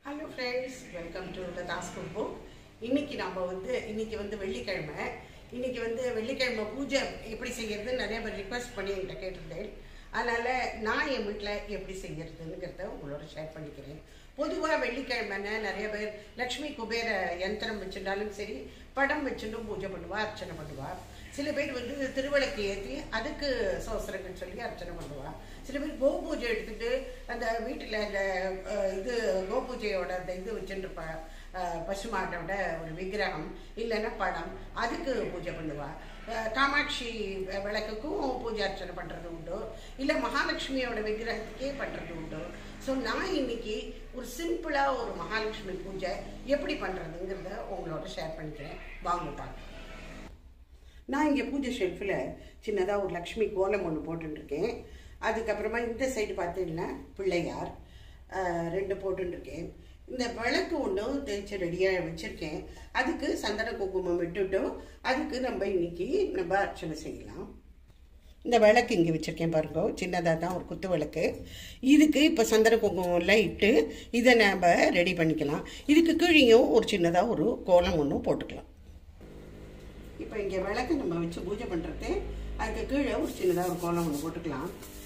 Hello friends welcome to the task book இன்னைக்கு நம்ம வந்து இன்னைக்கு வந்து வெள்ளிக்கிழமை இன்னைக்கு வந்து வெள்ளிக்கிழமை பூஜை எப்படி செய்யறது நிறைய பேர் ரிக்வெஸ்ட் பண்ணி என்கிட்ட கேட்டிருந்தேன் அதனால நான் என் வீட்டில் எப்படி செய்யறதுங்கிறத உங்களோட ஷேர் பண்ணிக்கிறேன் பொதுவாக வெள்ளிக்கிழமைன்னு நிறைய பேர் லக்ஷ்மி குபேர யந்திரம் வச்சுட்டாலும் சரி படம் வச்சுட்டும் பூஜை பண்ணுவா அர்ச்சனை பண்ணுவா சில பேர் வந்து திருவிளக்கு ஏற்றி அதுக்கு சோசரங்கள் சொல்லி அர்ச்சனை பண்ணுவா சில பேர் கோ பூஜை எடுத்துட்டு அந்த வீட்டில் அந்த அஹ், இது கோ பூஜையோட அந்த இது வச்சுருப்பா பசுமாட்டோட ஒரு விக்கிரகம் இல்லைன்னா படம் அதுக்கு பூஜை பண்ணுவா அஹ், காமாட்சி விளக்குக்கும் பூஜை அர்ச்சனை பண்ணுறது உண்டு இல்லை மகாலட்சுமியோட விக்கிரகத்துக்கே பண்ணுறது உண்டு ஸோ நான் இன்னைக்கு ஒரு சிம்பிளாக ஒரு மகாலட்சுமி பூஜை எப்படி பண்ணுறதுங்கிறத உங்களோட ஷேர் பண்ணிக்கிறேன் வாங்க பார்க்கலாம் நான் இங்கே பூஜை ஷெல்ஃபில் சின்னதாக ஒரு லக்ஷ்மி கோலம் ஒன்று போட்டுருக்கேன் அதுக்கப்புறமா இந்த சைடு பார்த்தீங்கன்னா பிள்ளையார் ஆஹ், ரெண்டு போட்டுருக்கேன் இந்த விளக்கு ஒன்றும் தேய்ச்சி ரெடியாக வச்சுருக்கேன் அதுக்கு சந்தன குங்குமம் விட்டுட்டு அதுக்கு நம்ம இன்னைக்கு நம்ம அர்ச்சனை செய்யலாம் இந்த விளக்கு இங்கே வச்சுருக்கேன் பாருங்க சின்னதாக தான் ஒரு குத்து விளக்கு இதுக்கு இப்போ சந்தன குங்குமம்லாம் இட்டு இதை நம்ம ரெடி பண்ணிக்கலாம் இதுக்கு கீழேயும் ஒரு சின்னதாக ஒரு கோலம் ஒன்றும் போட்டுக்கலாம் இப்போ இங்கே விளக்கு நம்ம வச்சு பூஜை பண்ணுறது அதுக்கு கீழே ஒரு சின்னதாக ஒரு கோலம் ஒன்று போட்டுக்கலாம்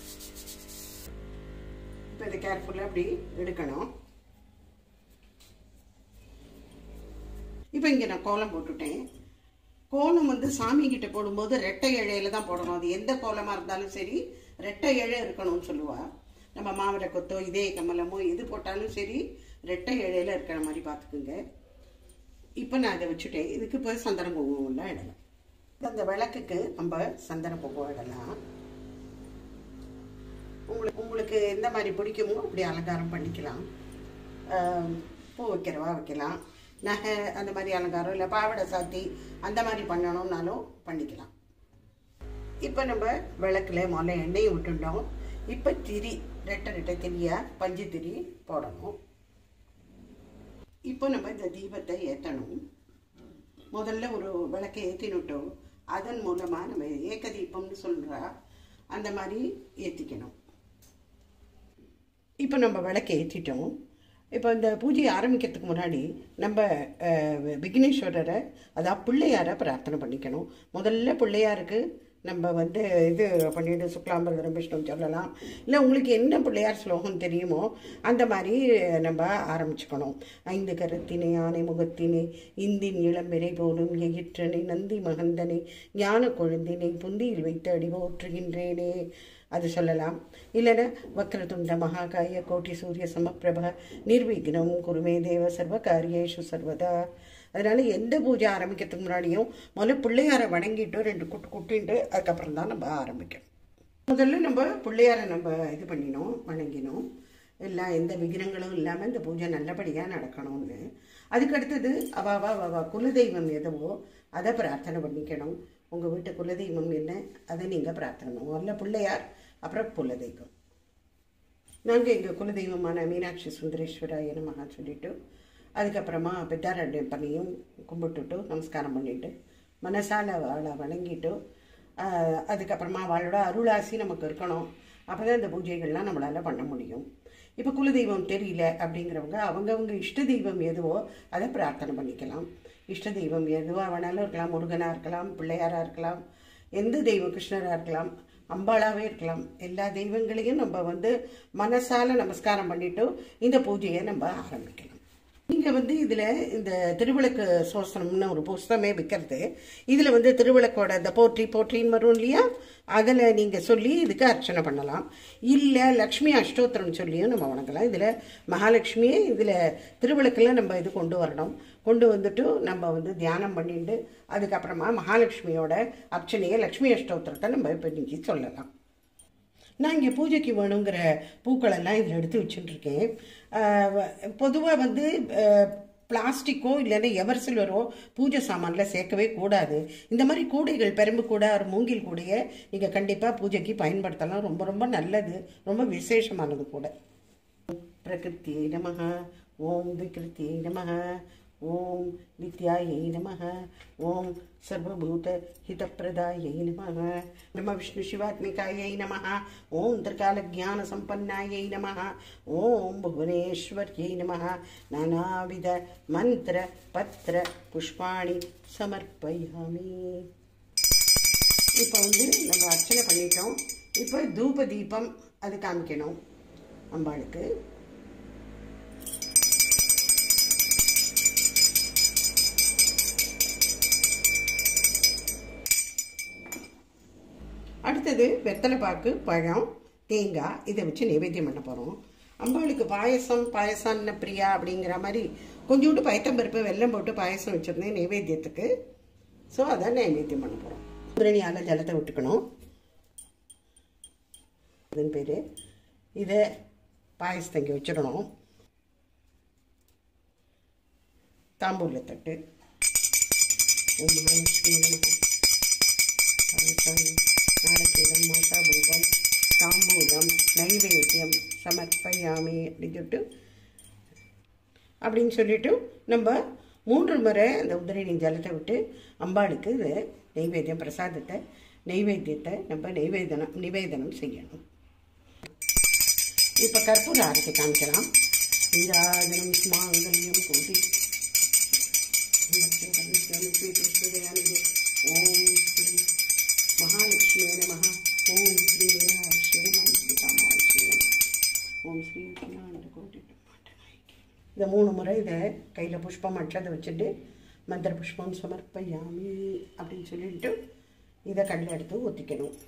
இப்போ இதை கேர்ஃபுல்லாக அப்படி எடுக்கணும் இப்போ இங்கே நான் கோலம் போட்டுட்டேன் கோலம் வந்து சாமி கிட்ட போடும்போது ரெட்டை இழையில தான் போடணும் அது எந்த கோலமாக இருந்தாலும் சரி ரெட்டை இழை இருக்கணும்னு சொல்லுவா நம்ம மாவிலை கொத்தோ இதே கமலமோ எது போட்டாலும் சரி ரெட்டை இழையில இருக்கிற மாதிரி பார்த்துக்குங்க இப்போ நான் இதை வச்சுட்டேன் இதுக்கு இப்போ சந்தன குங்குமம்லாம் இடலாம் அந்த விளக்குக்கு நம்ம சந்தன குங்குமம் இடலாம் உங்களுக்கு உங்களுக்கு எந்த மாதிரி பிடிக்குமோ அப்படி அலங்காரம் பண்ணிக்கலாம் ஆம், பூ வைக்கிறவா வைக்கலாம் நகை அந்த மாதிரி அலங்காரம் இல்லை பாவாடை சாத்தி அந்த மாதிரி பண்ணணும்னாலும் பண்ணிக்கலாம் இப்போ நம்ம விளக்குல முதல்ல எண்ணெயை விட்டுட்டோம் இப்போ திரி ரெட்டை ரெட்டை திரியா பஞ்சு திரி போடணும் இப்போ நம்ம இந்த தீபத்தை ஏற்றணும் முதல்ல ஒரு விளக்கை ஏற்றினுட்டோம் அதன் மூலமாக நம்ம ஏக்க தீபம்னு சொல்கிறா அந்த மாதிரி ஏற்றிக்கணும் இப்போ நம்ம விளக்கை ஏற்றிட்டோம் இப்போ இந்த பூஜையை ஆரம்பிக்கிறதுக்கு முன்னாடி நம்ம அஹ், விக்னேஸ்வரரை அதாவது பிள்ளையாரை பிரார்த்தனை பண்ணிக்கணும் முதல்ல பிள்ளையாருக்கு நம்ம வந்து இது பண்ணிட்டு சுக்லாம்பரம் விஷ்ணு சொல்லலாம் இல்லை உங்களுக்கு என்ன பிள்ளையார் ஸ்லோகம் தெரியுமோ அந்த மாதிரி நம்ம ஆரம்பிச்சுக்கணும் ஐந்து கரத்தினை ஆனை முகத்தினை இந்தின் இளம்பிறை போலும் எயிற்றனை நந்தி மகந்தனை ஞான கொழுந்தினை புந்தியில் வைத்து அடி போற்றுகின்றேனே அது சொல்லலாம் இல்லைன்னா வக்ரதுண்ட மகாகாய கோட்டி சூரிய சமப்பிரப நிர்விக்னம் குருமே தேவ சர்வ காரியேஷு சர்வதா அதனால எந்த பூஜை ஆரம்பிக்கிறதுக்கு முன்னாடியும் முதல்ல பிள்ளையாரை வணங்கிட்டு ரெண்டு குட்டு குட்டின்ட்டு அதுக்கப்புறம் தான் நம்ம ஆரம்பிக்கணும் முதல்ல நம்ம பிள்ளையாரை நம்ம இது பண்ணினோம் வணங்கினோம் எல்லாம் எந்த விக்னங்களும் இல்லாமல் இந்த பூஜை நல்லபடியாக நடக்கணும்னு அதுக்கு அடுத்தது அவாவா அவா குலதெய்வம் எதுவோ அதை பிரார்த்தனை பண்ணிக்கணும் உங்கள் வீட்டு குலதெய்வம் என்ன அதை நீங்கள் பிரார்த்தனை பண்ணணும் முதல்ல பிள்ளையார் அப்புறம் குலதெய்வம் நாங்கள் எங்கள் குலதெய்வமான மீனாட்சி சுந்தரேஸ்வராய நமகா சொல்லிட்டு அதுக்கப்புறமா பித்தாரண்யப்பனையும் கும்பிட்டுட்டு நமஸ்காரம் பண்ணிட்டு மனசால அவளை வணங்கிட்டு ஆஹ், அதுக்கப்புறமா அவளோட அருளாசி நமக்கு இருக்கணும் அப்போ தான் இந்த பூஜைகள்லாம் நம்மளால் பண்ண முடியும் இப்போ குலதெய்வம் தெரியல அப்படிங்கிறவங்க அவங்கவங்க இஷ்ட தெய்வம் எதுவோ அதை பிரார்த்தனை பண்ணிக்கலாம் இஷ்ட தெய்வம் எதுவாக வேணாலும் இருக்கலாம் முருகனாக இருக்கலாம் பிள்ளையாராக இருக்கலாம் எந்த தெய்வம் கிருஷ்ணராக இருக்கலாம் அம்பாளாவே இருக்கலாம் எல்லா தெய்வங்களையும் நம்ம வந்து மனசால நமஸ்காரம் பண்ணிட்டு இந்த பூஜையை நம்ம ஆரம்பிக்கலாம் நீங்க வந்து இதுல இந்த திருவிளக்கு சோசனம்னு ஒரு புஸ்தகமே விற்கிறது இதுல வந்து திருவிளக்கோட இந்த போற்றி போற்றின்னு வரும் இல்லையா அதில் நீங்கள் சொல்லி இதுக்கு அர்ச்சனை பண்ணலாம் இல்லை லக்ஷ்மி அஷ்டோத்திரம் சொல்லியும் நம்ம வணங்கலாம் இதில் மகாலட்சுமியே இதில் திருவிளக்கில் நம்ம இது கொண்டு வரணும் கொண்டு வந்துட்டு நம்ம வந்து தியானம் பண்ணிட்டு அதுக்கப்புறமா மகாலட்சுமியோட அர்ச்சனையை லக்ஷ்மி அஷ்டோத்திரத்தை நம்ம இப்போ இன்னைக்கு சொல்லலாம் நான் இங்கே பூஜைக்கு வேணுங்கிற பூக்களெல்லாம் இதில் எடுத்து வச்சுட்டுருக்கேன் பொதுவாக வந்து பிளாஸ்டிக்கோ இல்லைன்னா எவர் சில்வரோ பூஜை சாமானில் சேர்க்கவே கூடாது இந்த மாதிரி கூடைகள் பெரும்பு கூடை ஒரு மூங்கில் கூடையை நீங்கள் கண்டிப்பாக பூஜைக்கு பயன்படுத்தலாம் ரொம்ப ரொம்ப நல்லது ரொம்ப விசேஷமானது கூட பிரகிருத்தியை நமக ஓம் விகிருத்தியை நமக ஓம் வித்யாயை நம ஓம் சர்வபூத ஹிதப்பிரதாயை நம பிரம்ம விஷ்ணு சிவாத்மிகாயை நம ஓம் திரிகால ஜான சம்பன்னாயை நம ஓம் புவனேஸ்வர்யை நம நானாவித மந்திர பத்திர புஷ்பாணி சமர்ப்பயாமி இப்போ வந்து நம்ம அர்ச்சனை பண்ணிட்டோம் இப்போ தூப தீபம் அது காமிக்கணும் அம்பாளுக்கு அடுத்தது வெத்தலை பாக்கு பழம் தேங்காய் இதை வச்சு நைவேத்தியம் பண்ண போகிறோம் அம்பாளுக்கு பாயசம் பாயசான்ன பிரியா அப்படிங்கிற மாதிரி கொஞ்சோண்டு பயத்தம்பருப்பு வெல்லம் போட்டு பாயசம் வச்சுருந்தேன் நைவேத்தியத்துக்கு ஸோ அதான் நைவேத்தியம் பண்ண போகிறோம் குதிரணியால் ஜலத்தை விட்டுக்கணும் அதன் பேர் இதை பாயசத்தை இங்கே வச்சிடணும் தாம்பூல தட்டு ஓம் மகாலட்சுமி நமः. பாயசம் நாளக்கீரம் மாசாபூபம் தாம்பூலம் நைவேத்தியம் சமர்ப்பயாமி அப்படின்னு சொல்லிட்டு அப்படின்னு சொல்லிட்டு நம்ம மூன்று முறை அந்த உதிரணி ஜலத்தை விட்டு அம்பாளுக்கு இது நெய்வேத்தியம் பிரசாதத்தை நெய்வேத்தியத்தை நம்ம நெய்வேதனம் நிவேதனம் செய்யணும் இப்போ கற்பூர ஆரத்தி காமிக்கலாம் நீராஜனம் ஸ்மாங்கல்யம் கூட்டி ஓம் ஸ்ரீ மகாலட்சுமி நம ஓம் ஸ்ரீ மீனாட்சி நம ஸ்ரீ காமாட்சி நம ஓம் ஸ்ரீ விஷ்ணாண்ட கோட்டி இந்த மூணு முறை இதை கையில் புஷ்பம் அட்சதை வச்சுட்டு மந்திர புஷ்பம் சமர்ப்பயாமி அப்படின்னு சொல்லிட்டு இதை கல்ல எடுத்து ஊற்றிக்கணும்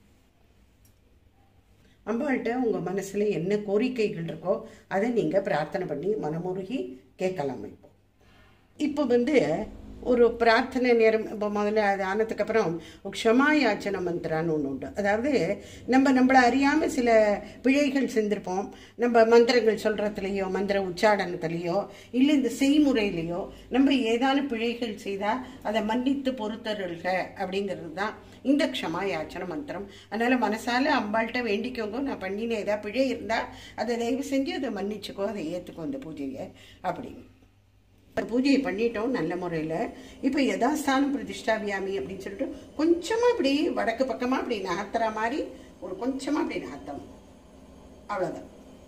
அம்பாள்கிட்ட உங்கள் மனசில் என்ன கோரிக்கைகள் இருக்கோ அதை நீங்கள் பிரார்த்தனை பண்ணி மனமுருகி கேட்கலாம் இப்போ இப்போ வந்து ஒரு பிரார்த்தனை நேரம் இப்போ முதல்ல அது ஆனதுக்கப்புறம் க்ஷமா யாச்சன மந்திரான்னு ஒன்று உண்டு அதாவது நம்ம நம்மளை அறியாமல் சில பிழைகள் செஞ்சுருப்போம் நம்ம மந்திரங்கள் சொல்கிறதுலையோ மந்திர உச்சாடனத்துலேயோ இல்லை இந்த செய்முறையிலையோ நம்ம ஏதான பிழைகள் செய்தால் அதை மன்னித்து பொறுத்தருள்க அப்படிங்கிறது தான் இந்த க்ஷமா யாச்சன மந்திரம் அதனால் மனசால அம்பாள்கிட்ட வேண்டிக்கோங்க நான் பண்ணின ஏதாவது பிழை இருந்தால் அதை தயவு செஞ்சு அதை மன்னிச்சுக்கோ அதை ஏற்றுக்கோ அந்த பூஜையை அப்படின்னு பூஜையை பண்ணிட்டோம் நல்ல முறையில் இப்போ யதாஸ்தானம் பிரதிஷ்டாபியாமி அப்படின்னு சொல்லிட்டு கொஞ்சமாக இப்படி வடக்கு பக்கமாக இப்படி நகர்த்துற மாதிரி ஒரு கொஞ்சமாக இப்படி நகர்த்தணும் அவ்வளோதான்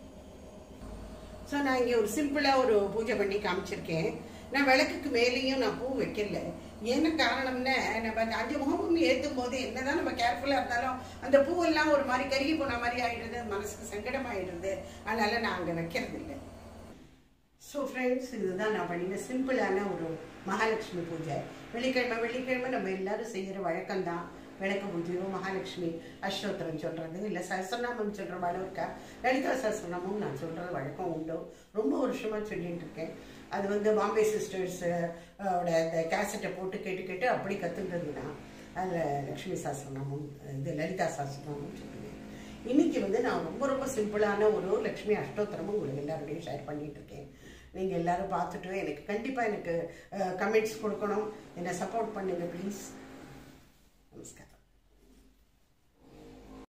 ஸோ நான் இங்கே ஒரு சிம்பிளாக ஒரு பூஜை பண்ணி காமிச்சிருக்கேன் நான் விளக்குக்கு மேலேயும் நான் பூ வைக்கல என்ன காரணம்னா நம்ம அந்த அஞ்சு முகமும் ஏற்றும் போது என்னதான் நம்ம கேர்ஃபுல்லாக இருந்தாலும் அந்த பூவெல்லாம் ஒரு மாதிரி கருகி போன மாதிரி ஆயிடுது மனசுக்கு சங்கடமாயிடுது அதனால நான் அங்கே வைக்கிறது இல்லை ஸோ ஃப்ரெண்ட்ஸ் இதுதான் நான் பண்ணின சிம்பிளான ஒரு மகாலட்சுமி பூஜை வெள்ளிக்கிழமை வெள்ளிக்கிழமை நம்ம எல்லாரும் செய்கிற வழக்கம்தான் விளக்கு பூஜையோ மகாலட்சுமி அஷ்டோத்திரம் சொல்கிறது இல்லை சஹசிரநாமம் சொல்கிற அளவுக்கா லலிதா சஹசிரநாமம் நான் சொல்கிறது வழக்கம் உண்டு ரொம்ப வருஷமாக சொல்லிட்டு இருக்கேன் அது வந்து பாம்பே சிஸ்டர்ஸ் ஓட அந்த கேசட்டை போட்டு கேட்டு கேட்டு அப்படி கற்றுக்கிறது தான் அதில் லக்ஷ்மி சாஸ்திரநாமம் இது லலிதா சாஸ்திரநாமம் சொல்லுவேன் இன்னைக்கு வந்து நான் ரொம்ப ரொம்ப சிம்பிளான ஒரு லக்ஷ்மி அஷ்டோத்திரமும் உங்களுக்கு எல்லாரோடையும் ஷேர் பண்ணிட்டு இருக்கேன் நீங்கள் எல்லாரும் பார்த்துட்டு எனக்கு கண்டிப்பாக எனக்கு கமெண்ட்ஸ் கொடுக்கணும் என்னை சப்போர்ட் பண்ணுங்க ப்ளீஸ் நமஸ்காரம்